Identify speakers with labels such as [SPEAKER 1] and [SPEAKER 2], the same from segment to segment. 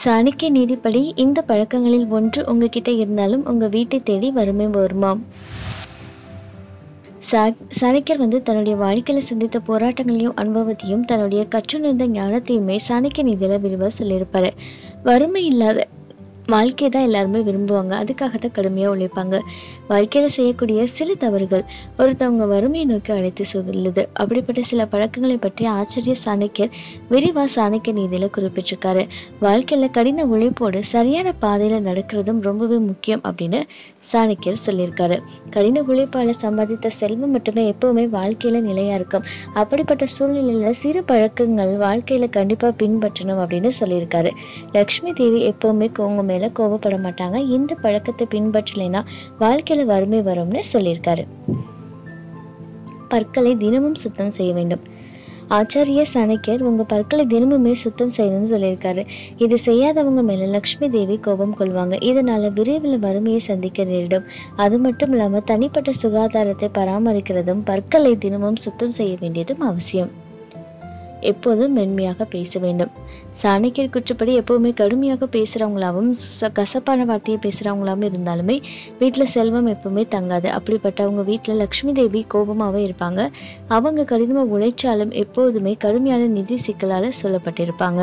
[SPEAKER 1] சாணக்கிய நீதிப்படி இந்த பழக்கங்களில் ஒன்று உங்ககிட்ட இருந்தாலும் உங்க வீட்டை தேடி வறுமை வருமாம் சா- சாணக்கியர் வந்து தன்னுடைய வாழ்க்கையில சந்தித்த போராட்டங்களையும் அனுபவத்தையும் தன்னுடைய கற்றுணர்ந்த ஞானத்தையுமே சாணக்கிய நீதியில விரிவா சொல்லியிருப்பாரு வறுமை இல்லாத வாழ்க்கையை தான் எல்லாருமே விரும்புவாங்க அதுக்காக தான் கடுமையாக உழைப்பாங்க வாழ்க்கையில் செய்யக்கூடிய சில தவறுகள் ஒருத்தவங்க வறுமையை நோக்கி அழைத்து சொல்லுது அப்படிப்பட்ட சில பழக்கங்களை பற்றி ஆச்சரிய சாணக்கியர் விரிவா சாணக்கிய நீதியில குறிப்பிட்டிருக்காரு வாழ்க்கையில கடின உழைப்போடு சரியான பாதையில நடக்கிறதும் ரொம்பவே முக்கியம் அப்படின்னு சாணக்கியர் சொல்லியிருக்காரு கடின உழைப்பால சம்பாதித்த செல்வம் மட்டுமே எப்பவுமே வாழ்க்கையில நிலையா இருக்கும் அப்படிப்பட்ட சூழ்நிலையில சிறு பழக்கங்கள் வாழ்க்கையில கண்டிப்பா பின்பற்றணும் அப்படின்னு சொல்லியிருக்காரு லக்ஷ்மி தேவி எப்பவுமே கோவங்க மேல கோவப்பட மாட்டாங்க இந்த பழக்கத்தை பின்பற்றலைன்னா வாழ்க்கையில வறுமை வரும்னு சொல்லியிருக்காரு பற்களை தினமும் சுத்தம் செய்ய வேண்டும் ஆச்சாரிய சாணக்கியர் உங்க பற்களை தினமுமே சுத்தம் செய்யணும்னு சொல்லியிருக்காரு இது செய்யாதவங்க மேல லக்ஷ்மி தேவி கோபம் கொள்வாங்க இதனால விரைவில் வறுமையை சந்திக்க நேரிடும் அது மட்டும் இல்லாம தனிப்பட்ட சுகாதாரத்தை பராமரிக்கிறதும் பற்களை தினமும் சுத்தம் செய்ய வேண்டியதும் அவசியம் எப்போதும் மென்மையாக பேச வேண்டும் சாணக்கியர் குற்றப்படி எப்பவுமே கடுமையாக பேசுறவங்களாவும் ச- கசப்பான வார்த்தையை பேசுறவங்களாவும் இருந்தாலுமே வீட்டுல செல்வம் எப்பவுமே தங்காது அப்படிப்பட்டவங்க வீட்டுல லக்ஷ்மி தேவி கோபமாவே இருப்பாங்க அவங்க கடினமா உழைச்சாலும் எப்போதுமே கடுமையான நிதி சிக்கலால சொல்லப்பட்டிருப்பாங்க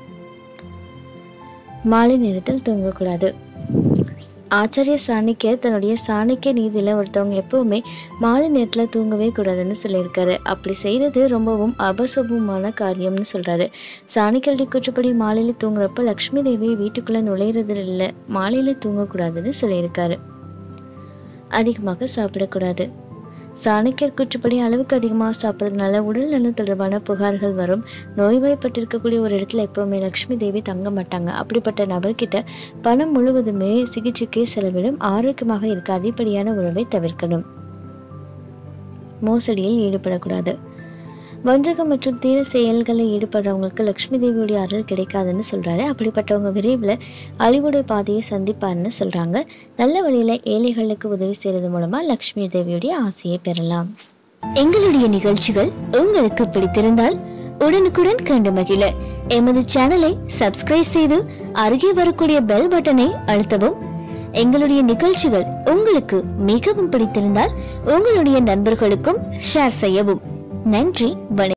[SPEAKER 1] மாலை நேரத்தில் தூங்கக்கூடாது ஆச்சாரிய சாணக்கியர் தன்னுடைய சாணக்கிய நீதியில ஒருத்தவங்க எப்பவுமே மாலை நேரத்துல தூங்கவே கூடாதுன்னு சொல்லியிருக்காரு அப்படி செய்யறது ரொம்பவும் அபசுபமான காரியம்னு சொல்றாரு சாணக்கியருடைய குற்றப்படி மாலையில தூங்குறப்ப லக்ஷ்மி தேவி வீட்டுக்குள்ள நுழையிறது இல்ல மாலையில தூங்கக்கூடாதுன்னு சொல்லியிருக்காரு அதிகமாக சாப்பிடக்கூடாது சாணக்கியர் குற்றப்படி அளவுக்கு அதிகமாக சாப்பிட்றதுனால உடல் நலம் தொடர்பான புகார்கள் வரும் நோய்வாய்ப்பட்டிருக்கக்கூடிய ஒரு இடத்துல எப்பவுமே லக்ஷ்மி தேவி தங்க மாட்டாங்க அப்படிப்பட்ட நபர்கிட்ட பணம் முழுவதுமே சிகிச்சைக்கே செலவிடும் ஆரோக்கியமாக இருக்க அதிகப்படியான உணவை தவிர்க்கணும் மோசடியில் ஈடுபடக்கூடாது வஞ்சகம் மற்றும் தீர செயல்களில் ஈடுபடுறவங்களுக்கு லக்ஷ்மி தேவியுடைய அருள் கிடைக்காதுன்னு சொல்றாரு அப்படிப்பட்டவங்க விரைவில் அழிவுடைய பாதையை சந்திப்பார்னு சொல்றாங்க நல்ல வழியில ஏழைகளுக்கு உதவி செய்யறது மூலமா லக்ஷ்மி தேவியுடைய ஆசையை பெறலாம் எங்களுடைய நிகழ்ச்சிகள் உங்களுக்கு பிடித்திருந்தால் உடனுக்குடன் கண்டு மகிழ எமது சேனலை சப்ஸ்கிரைப் செய்து அருகே வரக்கூடிய பெல் பட்டனை அழுத்தவும் எங்களுடைய நிகழ்ச்சிகள் உங்களுக்கு மிகவும் பிடித்திருந்தால் உங்களுடைய நண்பர்களுக்கும் ஷேர் செய்யவும் நன்றி வணக்கம்